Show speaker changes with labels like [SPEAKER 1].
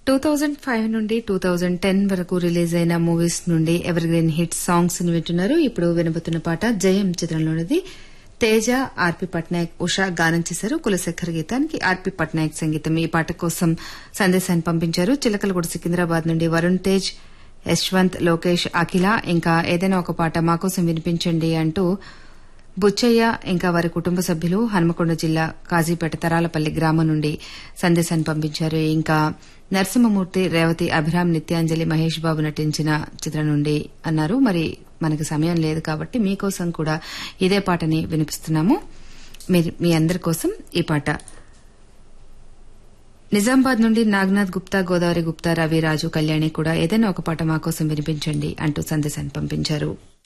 [SPEAKER 1] two thousand five నుండి two thousand ten వరకు release అయిన మూవీస్ నుండి ఎవర్ గ్రీన్ హిట్ సాంగ్స్ ని వింటున్నారు ఇప్పుడు వినబోతున్న పాట జయం చిత్రంలోనిది తేజ ఆర్పి పట్నాయక్ ఉషా గానం చేశారు కులశేఖర్ గీతానికి ఆర్పి పట్నాయక్ సంగీతం ఈ పాట కోసం సందేశాన్ని పంపించారు చిలకలగూడ సికింద్రాబాద్ నుండి వరుణ్ తేజ్ యశ్వంత్ లోకేష్ అఖిల ఇంకా ఏదైనా ఒక పాట మాకోసం వినిపించండి అంటూ బుచ్చయ్య ఇంకా వారి కుటుంబ సభ్యులు హన్మకొండ జిల్లా కాజీపేట తరాలపల్లి గ్రామం నుండి సందేశాన్ని పంపించారు ఇంకా నరసింహమూర్తి రేవతి అభిరామ్ నిత్యాంజలి మహేష్ బాబు నటించిన చిత్రం నుండి అన్నారు మరి మనకు సమయం లేదు కాబట్టి మీకోసం కూడా ఇదే పాటని వినిపిస్తున్నాము మీరు- మీ అందరి కోసం ఈ పాట నిజామాబాద్ నుండి నాగనాథ్ గుప్తా గోదావరి గుప్తా రవి రాజు కళ్యాణి కూడా ఏదైనా ఒక పాట మా కోసం వినిపించండి అంటూ సందేశాన్ని పంపించారు